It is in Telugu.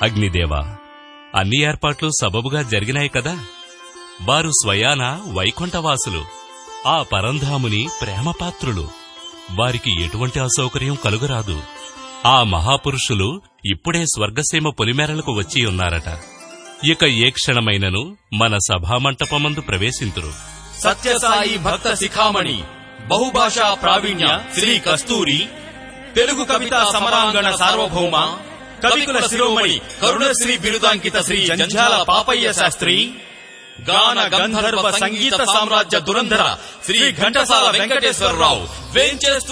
అగ్నిదేవా అన్ని ఏర్పాట్లు సబబుగా జరిగినాయి కదా వారు స్వయాన వైకుంఠవాసులు ఆ పరంధాముని ప్రేమపాత్రులు వారికి ఎటువంటి అసౌకర్యం కలుగరాదు ఆ మహాపురుషులు ఇప్పుడే స్వర్గసీమ పొలిమేరలకు వచ్చి ఉన్నారట ఇక ఏ క్షణమైనను మన సభామంటపమందు ప్రవేశింతురు సత్యసాయి భక్త శిఖామణి బహుభాషా ప్రావీణ్య శ్రీ కస్తూరి తెలుగు కవితా సమరాంగణ సార్వభౌమ కవికుల శిరోమణి కరుణశ్రీ బిరుదాంకిత శ్రీ జంఝాల పాపయ్య శాస్త్రి గాన గంధర్వ సంగీత సామ్రాజ్య దురంధర శ్రీ ఘంటసాల వెంకటేశ్వరరావు వేంచేస్తూ